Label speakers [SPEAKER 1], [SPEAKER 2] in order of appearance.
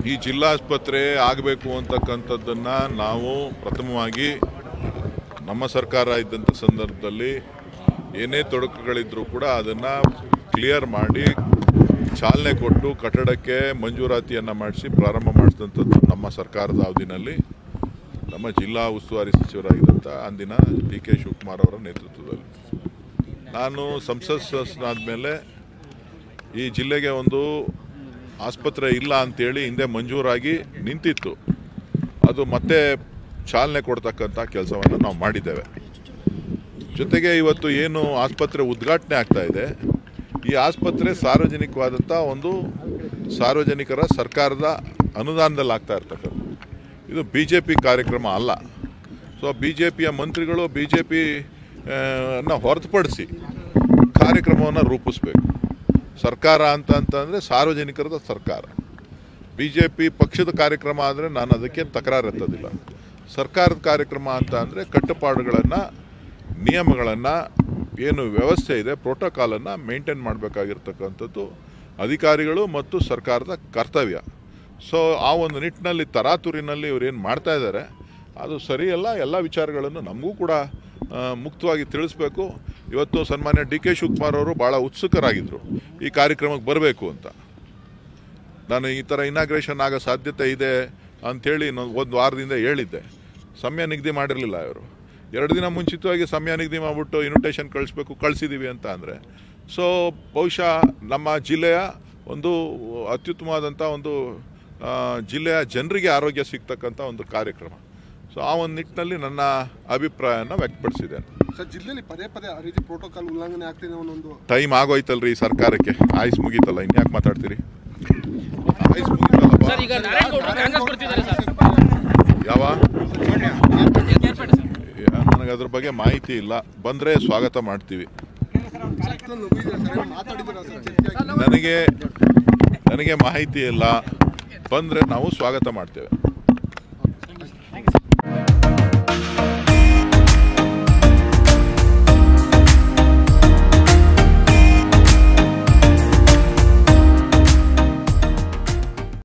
[SPEAKER 1] ಈ ಜಿಲ್ಲಾಸ್ಪತ್ರೆ ಆಗಬೇಕು ಅಂತಕ್ಕಂಥದ್ದನ್ನು ನಾವು ಪ್ರಥಮವಾಗಿ ನಮ್ಮ ಸರ್ಕಾರ ಇದ್ದಂಥ ಸಂದರ್ಭದಲ್ಲಿ ಏನೇ ತೊಡಕುಗಳಿದ್ರೂ ಕೂಡ ಅದನ್ನು ಕ್ಲಿಯರ್ ಮಾಡಿ ಚಾಲನೆ ಕೊಟ್ಟು ಕಟ್ಟಡಕ್ಕೆ ಮಂಜೂರಾತಿಯನ್ನು ಮಾಡಿಸಿ ಪ್ರಾರಂಭ ಮಾಡಿಸಿದಂಥದ್ದು ನಮ್ಮ ಸರ್ಕಾರದ ಅವಧಿನಲ್ಲಿ ನಮ್ಮ ಜಿಲ್ಲಾ ಉಸ್ತುವಾರಿ ಸಚಿವರಾಗಿದ್ದಂಥ ಅಂದಿನ ಡಿ ಕೆ ಶಿವಕುಮಾರ್ ಅವರ ನೇತೃತ್ವದಲ್ಲಿ ನಾನು ಸಂಸತ್ ಸದಸ್ಯನಾದಮೇಲೆ ಈ ಜಿಲ್ಲೆಗೆ ಒಂದು ಆಸ್ಪತ್ರೆ ಇಲ್ಲ ಅಂತೇಳಿ ಹಿಂದೆ ಮಂಜೂರಾಗಿ ನಿಂತಿತ್ತು ಅದು ಮತ್ತೆ ಚಾಲನೆ ಕೊಡ್ತಕ್ಕಂಥ ಕೆಲಸವನ್ನು ನಾವು ಮಾಡಿದ್ದೇವೆ ಜೊತೆಗೆ ಇವತ್ತು ಏನು ಆಸ್ಪತ್ರೆ ಉದ್ಘಾಟನೆ ಆಗ್ತಾ ಇದೆ ಈ ಆಸ್ಪತ್ರೆ ಸಾರ್ವಜನಿಕವಾದಂಥ ಒಂದು ಸಾರ್ವಜನಿಕರ ಸರ್ಕಾರದ ಅನುದಾನದಲ್ಲಿ ಆಗ್ತಾ ಇರ್ತಕ್ಕಂಥ ಇದು ಬಿ ಜೆ ಪಿ ಕಾರ್ಯಕ್ರಮ ಅಲ್ಲ ಸೊ ಬಿ ಜೆ ಪಿಯ ಮಂತ್ರಿಗಳು ಬಿ ಜೆ ಪಿ ಅನ್ನ ಹೊರತುಪಡಿಸಿ ಕಾರ್ಯಕ್ರಮವನ್ನು ರೂಪಿಸಬೇಕು ಸರ್ಕಾರ ಅಂತ ಅಂತಂದರೆ ಸಾರ್ವಜನಿಕರದ ಸರ್ಕಾರ ಬಿ ಜೆ ಪಿ ಪಕ್ಷದ ಕಾರ್ಯಕ್ರಮ ಆದರೆ ನಾನು ಅದಕ್ಕೆ ತಕರಾರು ಎತ್ತೋದಿಲ್ಲ ಸರ್ಕಾರದ ಕಾರ್ಯಕ್ರಮ ಅಂತ ಅಂದರೆ ಕಟ್ಟುಪಾಡುಗಳನ್ನು ನಿಯಮಗಳನ್ನು ಏನು ವ್ಯವಸ್ಥೆ ಇದೆ ಪ್ರೋಟೋಕಾಲನ್ನು ಮೇಂಟೈನ್ ಮಾಡಬೇಕಾಗಿರ್ತಕ್ಕಂಥದ್ದು ಅಧಿಕಾರಿಗಳು ಮತ್ತು ಸರ್ಕಾರದ ಕರ್ತವ್ಯ ಸೊ ಆ ಒಂದು ನಿಟ್ಟಿನಲ್ಲಿ ತರಾತುರಿನಲ್ಲಿ ಇವ್ರೇನು ಮಾಡ್ತಾ ಇದ್ದಾರೆ ಅದು ಸರಿಯಲ್ಲ ಎಲ್ಲ ವಿಚಾರಗಳನ್ನು ನಮಗೂ ಕೂಡ ಆ, ಮುಕ್ತವಾಗಿ ತಿಳಿಸ್ಬೇಕು ಇವತ್ತು ಸನ್ಮಾನ್ಯ ಡಿ ಕೆ ಶಿವಕುಮಾರ್ ಅವರು ಭಾಳ ಉತ್ಸುಕರಾಗಿದ್ದರು ಈ ಕಾರ್ಯಕ್ರಮಕ್ಕೆ ಬರಬೇಕು ಅಂತ ನಾನು ಈ ಥರ ಇನಾಗ್ರೇಷನ್ ಆಗೋ ಸಾಧ್ಯತೆ ಇದೆ ಅಂಥೇಳಿ ನಾನು ಒಂದು ವಾರದಿಂದ ಹೇಳಿದ್ದೆ ಸಮಯ ನಿಗದಿ ಮಾಡಿರಲಿಲ್ಲ ಇವರು ಎರಡು ದಿನ ಮುಂಚಿತವಾಗಿ ಸಮಯ ನಿಗದಿ ಮಾಡಿಬಿಟ್ಟು ಇನ್ವಿಟೇಷನ್ ಕಳಿಸ್ಬೇಕು ಕಳಿಸಿದ್ದೀವಿ ಅಂತ ಅಂದರೆ ಸೊ ಬಹುಶಃ ನಮ್ಮ ಜಿಲ್ಲೆಯ ಒಂದು ಅತ್ಯುತ್ತಮವಾದಂಥ ಒಂದು ಆ, ಜಿಲ್ಲೆಯ ಜನರಿಗೆ ಆರೋಗ್ಯ ಸಿಗ್ತಕ್ಕಂಥ ಒಂದು ಕಾರ್ಯಕ್ರಮ ಸೊ ಆ ಒಂದು ನಿಟ್ಟಿನಲ್ಲಿ ನನ್ನ ಅಭಿಪ್ರಾಯನ ವ್ಯಕ್ತಪಡಿಸಿದ್ದೇನೆ
[SPEAKER 2] ಸರ್ ಜಿಲ್ಲೆಯಲ್ಲಿ ಪದೇ ಪದೇ ಆ ರೀತಿ ಪ್ರೋಟೋಕಾಲ್ ಉಲ್ಲಂಘನೆ ಆಗ್ತಿದೆ ಅನ್ನೋ
[SPEAKER 1] ಟೈಮ್ ಆಗೋಯ್ತಲ್ರಿ ಈ ಸರ್ಕಾರಕ್ಕೆ ಆಯ್ಸ್ ಮುಗೀತಲ್ಲ ಇನ್ಯಾಕೆ ಮಾತಾಡ್ತೀರಿ ಆಯ್ಸ್ ಮುಗೀತಲ್ಲಪ್ಪ
[SPEAKER 3] ಸರ್ ಈಗ ನಾರಾಯಣಗೌಡರು ಕಾಂಗ್ರೆಸ್ ಬರ್ತಿದ್ದಾರೆ ಸರ್
[SPEAKER 1] ಯಾವ
[SPEAKER 3] ಕೇರ್ಪೇಟೆ ಸರ್
[SPEAKER 1] ನನಗೆ ಅದ್ರ ಬಗ್ಗೆ ಮಾಹಿತಿ ಇಲ್ಲ ಬಂದರೆ ಸ್ವಾಗತ ಮಾಡ್ತೀವಿ
[SPEAKER 2] ಮಾತಾಡಿದ್ದೀರಾ ಸರ್ ಚರ್ಚೆ ಆಗಿ?
[SPEAKER 1] ನನಗೆ ನನಗೆ ಮಾಹಿತಿ ಇಲ್ಲ ಬಂದರೆ ನಾವು ಸ್ವಾಗತ ಮಾಡ್ತೇವೆ